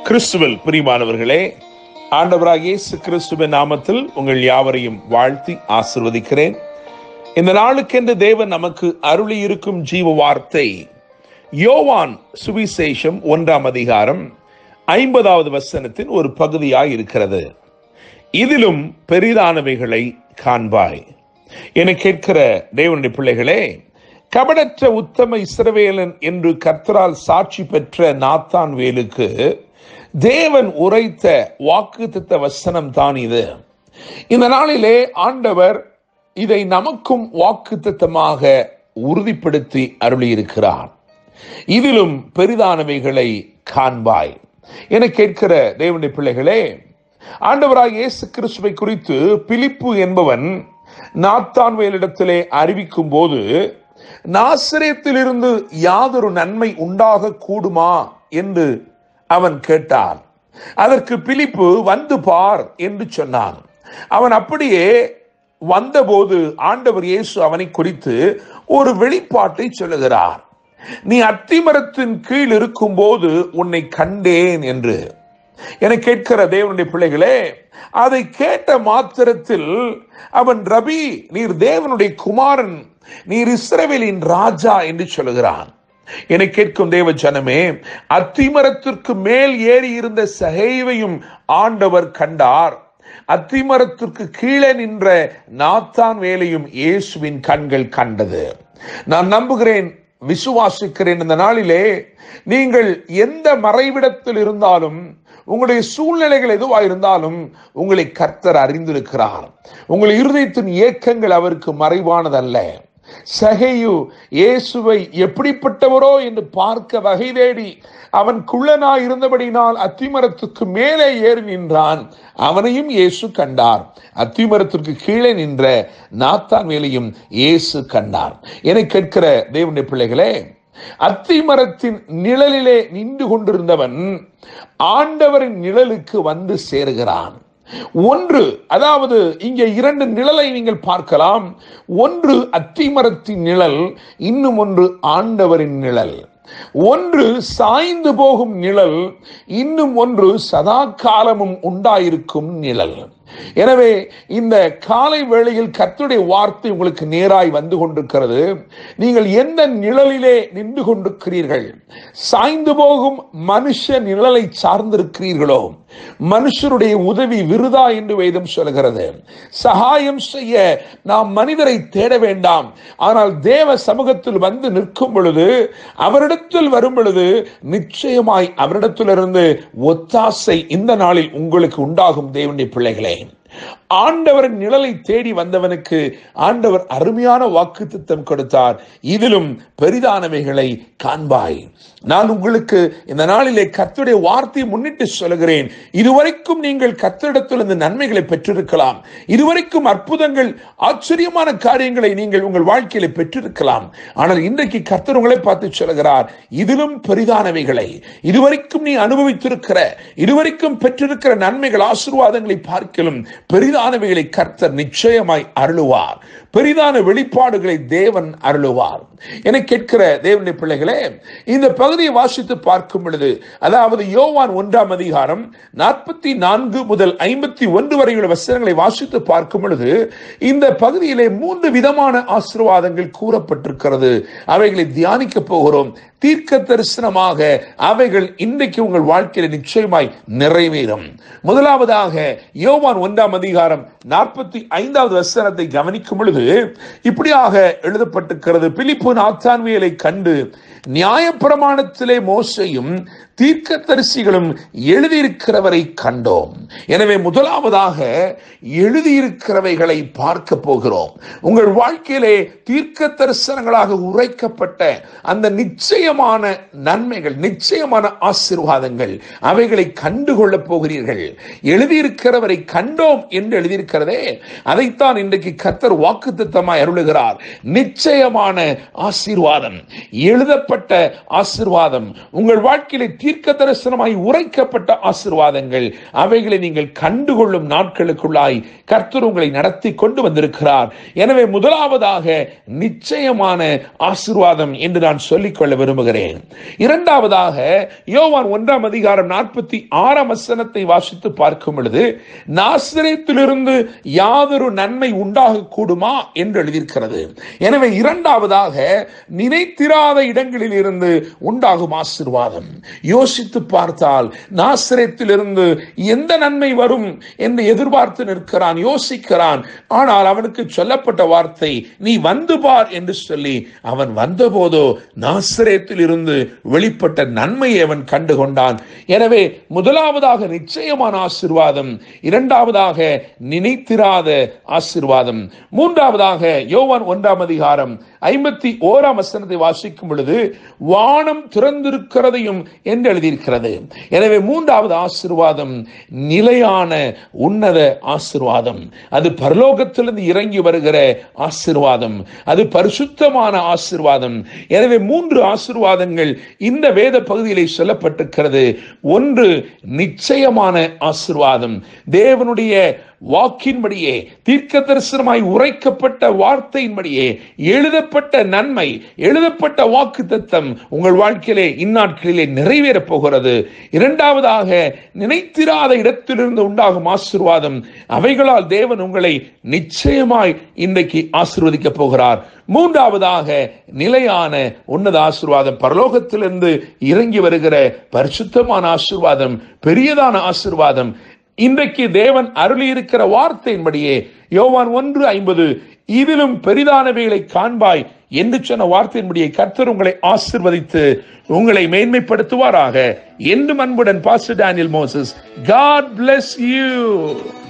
கிறிஸ்துவல் பிரியமானவர்களே ஆண்டவராகிய இயேசு கிறிஸ்துவின் நாமத்தில் உங்கள் யாவரையும் வாழ்த்தி ஆசிர்வதிக்கிறேன் இந்த நாளுக்கென்று தேவன் நமக்கு அருளி இருக்கும் ஜீவ வார்த்தை யோவான் சுவிசேஷம் ஒன்றாம் அதிகாரம் ஐம்பதாவது வசனத்தின் ஒரு பகுதியாய் இருக்கிறது இதிலும் பெரிதானவைகளை காண்பாய் என கேட்கிற தேவனுடைய பிள்ளைகளே கபடற்ற உத்தம இஸ்ரவேலன் என்று கர்த்தரால் சாட்சி பெற்ற நாத்தான் வேலுக்கு தேவன் உரைத்த வாக்குத்தத்த வசனம் தான் இது இந்த நாளிலே ஆண்டவர் இதை நமக்கும் வாக்குத்தத்தமாக உறுதிப்படுத்தி அருளியிருக்கிறார் இதிலும் பெரிதானவைகளை காண்பாய் என கேட்கிற தேவனுடைய பிள்ளைகளே ஆண்டவராக இயேசு கிறிஸ்துவை குறித்து பிலிப்பு என்பவன் நாத்தான் வேலிடத்திலே அறிவிக்கும் போது நாசிரியத்திலிருந்து யாதொரு நன்மை உண்டாக கூடுமா என்று அவன் கேட்டான் அதற்கு பிலிப்பு வந்து பார் என்று சொன்னான் அவன் அப்படியே வந்தபோது ஆண்டவர் இயேசு அவனை குறித்து ஒரு வெளிப்பாட்டை சொல்லுகிறார் நீ அத்திமரத்தின் கீழ் இருக்கும்போது உன்னை கண்டேன் என்று என கேட்கிற தேவனுடைய பிள்ளைகளே அதை கேட்ட மாத்திரத்தில் அவன் ரபி நீர் தேவனுடைய குமாரன் நீர் இஸ்ரவேலின் ராஜா என்று சொல்லுகிறான் என கேட்கும் தேவ ஜனமே அத்திமரத்திற்கு மேல் ஏறி இருந்த சகைவையும் ஆண்டவர் கண்டார் அத்திமரத்திற்கு கீழே நின்ற நாத்தான் வேலையும் இயேசுவின் கண்கள் கண்டது நான் நம்புகிறேன் விசுவாசிக்கிறேன் இந்த நாளிலே நீங்கள் எந்த மறைவிடத்தில் இருந்தாலும் உங்களுடைய சூழ்நிலைகள் எதுவா இருந்தாலும் உங்களை கர்த்தர் அறிந்திருக்கிறார் உங்கள் இருதயத்தின் இயக்கங்கள் அவருக்கு மறைவானதல்ல சகையு இயேசுவை எப்படிப்பட்டவரோ என்று பார்க்க வகை தேடி அவன் குள்ளனாய் இருந்தபடினால் அத்திமரத்துக்கு மேலே ஏறி நின்றான் அவனையும் இயேசு கண்டார் அத்திமரத்திற்கு கீழே நின்ற நாத்தான் வேலையும் இயேசு கண்டார் என கேட்கிற தேவனுடைய பிள்ளைகளே அத்திமரத்தின் நிழலிலே நின்று கொண்டிருந்தவன் ஆண்டவரின் நிழலுக்கு வந்து சேருகிறான் ஒன்று அதாவது இங்கே இரண்டு நிழலை நீங்கள் பார்க்கலாம் ஒன்று அத்திமரத்தின் நிழல் இன்னும் ஒன்று ஆண்டவரின் நிழல் ஒன்று சாய்ந்து போகும் நிழல் இன்னும் ஒன்று சதா காலமும் உண்டாயிருக்கும் நிழல் எனவே இந்த காலை வேளையில் கர்த்தருடைய வார்த்தை உங்களுக்கு நேராய் வந்து கொண்டிருக்கிறது நீங்கள் எந்த நிழலிலே நின்று கொண்டிருக்கிறீர்கள் சாய்ந்து போகும் மனுஷ நிழலை சார்ந்திருக்கிறீர்களோ மனுஷருடைய உதவி விருதா என்று வேதம் சொல்கிறது சகாயம் செய்ய நாம் மனிதரை தேட வேண்டாம் ஆனால் தேவ சமூகத்தில் வந்து நிற்கும் பொழுது அவரிடத்தில் வரும் பொழுது நிச்சயமாய் அவரிடத்திலிருந்து ஒத்தாசை இந்த நாளில் உங்களுக்கு உண்டாகும் தேவனுடைய பிள்ளைகளே ஆண்டவரின் நிழலை தேடி வந்தவனுக்கு ஆண்டவர் அருமையான வாக்கு திட்டம் கொடுத்தார் இதிலும் பெரிதானவைகளை காண்பாய் நான் உங்களுக்கு இந்த நாளிலே கத்துடைய வார்த்தையை முன்னிட்டு சொல்கிறேன் இதுவரைக்கும் நீங்கள் கத்திடத்தில் இந்த நன்மைகளை பெற்றிருக்கலாம் இதுவரைக்கும் அற்புதங்கள் ஆச்சரியமான காரியங்களை நீங்கள் உங்கள் வாழ்க்கையில பெற்றிருக்கலாம் ஆனால் இன்றைக்கு கர்த்தர் உங்களை பார்த்து சொல்கிறார் இதிலும் பெரிதானவைகளை இதுவரைக்கும் நீ அனுபவித்திருக்கிற இதுவரைக்கும் பெற்றிருக்கிற நன்மைகள் ஆசீர்வாதங்களை பார்க்கலும் பெரிதானவைகளை கர்த்தர் நிச்சயமாய் அருளுவார் பெரிதான வெளிப்பாடுகளை தேவன் அருளுவார் என கேட்கிற தேவனுடைய பிள்ளைகளே இந்த பகுதியை வாசித்து பார்க்கும் பொழுது அதாவது யோவான் ஒன்றாம் அதிகாரம் நாற்பத்தி நான்கு முதல் ஐம்பத்தி ஒன்று வரையுள்ள வசனங்களை வாசித்து பார்க்கும் பொழுது இந்த பகுதியிலே மூன்று விதமான ஆசீர்வாதங்கள் கூறப்பட்டிருக்கிறது அவைகளை தியானிக்க போகிறோம் தீர்க்க தரிசனமாக அவைகள் இன்றைக்கு உங்கள் வாழ்க்கையில நிச்சயமாய் நிறைவேறும் முதலாவதாக யோவான் ஒன்றாம் அதிகாரம் நாற்பத்தி ஐந்தாவது வசனத்தை கவனிக்கும் பொழுது இப்படியாக எழுதப்பட்டிருக்கிறது பிலிப்பு நாத்தான்வியலை கண்டு நியாயப்பிரமாணத்திலே மோசையும் தீர்க்க தரிசிகளும் எழுதியிருக்கிறவரை கண்டோம் எனவே முதலாவதாக எழுதியிருக்கிறவைகளை பார்க்க போகிறோம் உங்கள் வாழ்க்கையிலே தீர்க்க தரிசனங்களாக உரைக்கப்பட்ட அந்த நிச்சயமான நன்மைகள் நிச்சயமான ஆசீர்வாதங்கள் அவைகளை கண்டுகொள்ள போகிறீர்கள் எழுதியிருக்கிறவரை கண்டோம் என்று எழுதியிருக்கிறதே அதைத்தான் இன்றைக்கு கத்தர் வாக்கு திட்டமாய் அருளுகிறார் நிச்சயமான ஆசீர்வாதம் எழுதப்பட்ட வெளிப்பட்ட ஆசிர்வாதம் உங்கள் வாழ்க்கையிலே தீர்க்க தரிசனமாய் உரைக்கப்பட்ட ஆசிர்வாதங்கள் அவைகளை நீங்கள் கண்டுகொள்ளும் நாட்களுக்குள்ளாய் கர்த்தர் உங்களை நடத்தி கொண்டு வந்திருக்கிறார் எனவே முதலாவதாக நிச்சயமான ஆசிர்வாதம் என்று நான் சொல்லிக்கொள்ள விரும்புகிறேன் இரண்டாவதாக யோவான் ஒன்றாம் அதிகாரம் நாற்பத்தி ஆறாம் வசனத்தை வாசித்து பார்க்கும் பொழுது நாசிரியத்திலிருந்து யாதொரு நன்மை உண்டாக கூடுமா என்று எழுதியிருக்கிறது எனவே இரண்டாவதாக நினைத்திராத இடங்களில் இருந்து உண்டாகும் ஆசிர்வாதம் யோசித்து பார்த்தால் நாசிரியத்திலிருந்து எந்த நன்மை வரும் என்று எதிர்பார்த்து நிற்கிறான் யோசிக்கிறான் ஆனால் அவனுக்கு சொல்லப்பட்ட வார்த்தை நீ வந்து பார் என்று சொல்லி அவன் வந்தபோதோ நாசிரியத்தில் இருந்து வெளிப்பட்ட நன்மையை அவன் கண்டு கொண்டான் எனவே முதலாவதாக நிச்சயமான ஆசிர்வாதம் இரண்டாவதாக நினைத்திராத ஆசிர்வாதம் மூன்றாவதாக யோவான் ஒன்றாம் அதிகாரம் ஐம்பத்தி ஓராம் வசனத்தை வாசிக்கும் பொழுது வானம் திறந்திருக்கிறதையும் என்று எழுதியிருக்கிறது எனவே மூன்றாவது ஆசிர்வாதம் நிலையான உன்னத ஆசிர்வாதம் அது பரலோகத்திலிருந்து இறங்கி வருகிற ஆசிர்வாதம் அது பரிசுத்தமான ஆசிர்வாதம் எனவே மூன்று ஆசிர்வாதங்கள் இந்த வேத பகுதியிலே சொல்லப்பட்டிருக்கிறது ஒன்று நிச்சயமான ஆசிர்வாதம் தேவனுடைய வாக்கின்படியே தீர்க்க தரிசனமாய் உரைக்கப்பட்ட வார்த்தையின்படியே எழுதப்பட்ட நன்மை எழுதப்பட்ட வாக்கு தத்தம் உங்கள் வாழ்க்கையிலே இந்நாட்களிலே நிறைவேறப் போகிறது இரண்டாவதாக நினைத்திராத இடத்திலிருந்து உண்டாகும் ஆசிர்வாதம் அவைகளால் தேவன் உங்களை நிச்சயமாய் இன்றைக்கு ஆசிர்வதிக்க போகிறார் மூன்றாவதாக நிலையான உன்னத ஆசிர்வாதம் பரலோகத்திலிருந்து இறங்கி வருகிற பரிசுத்தமான ஆசிர்வாதம் பெரியதான ஆசிர்வாதம் இன்றைக்கு தேவன் அருளி இருக்கிற வார்த்தையின்படியே யோவான் ஒன்று ஐம்பது இதிலும் பெரிதானவைகளை காண்பாய் என்று சொன்ன வார்த்தையின்படியே கர்த்தர் உங்களை ஆசிர்வதித்து உங்களை மேன்மைப்படுத்துவாராக என்றும் அன்புடன் pastor Daniel Moses God bless you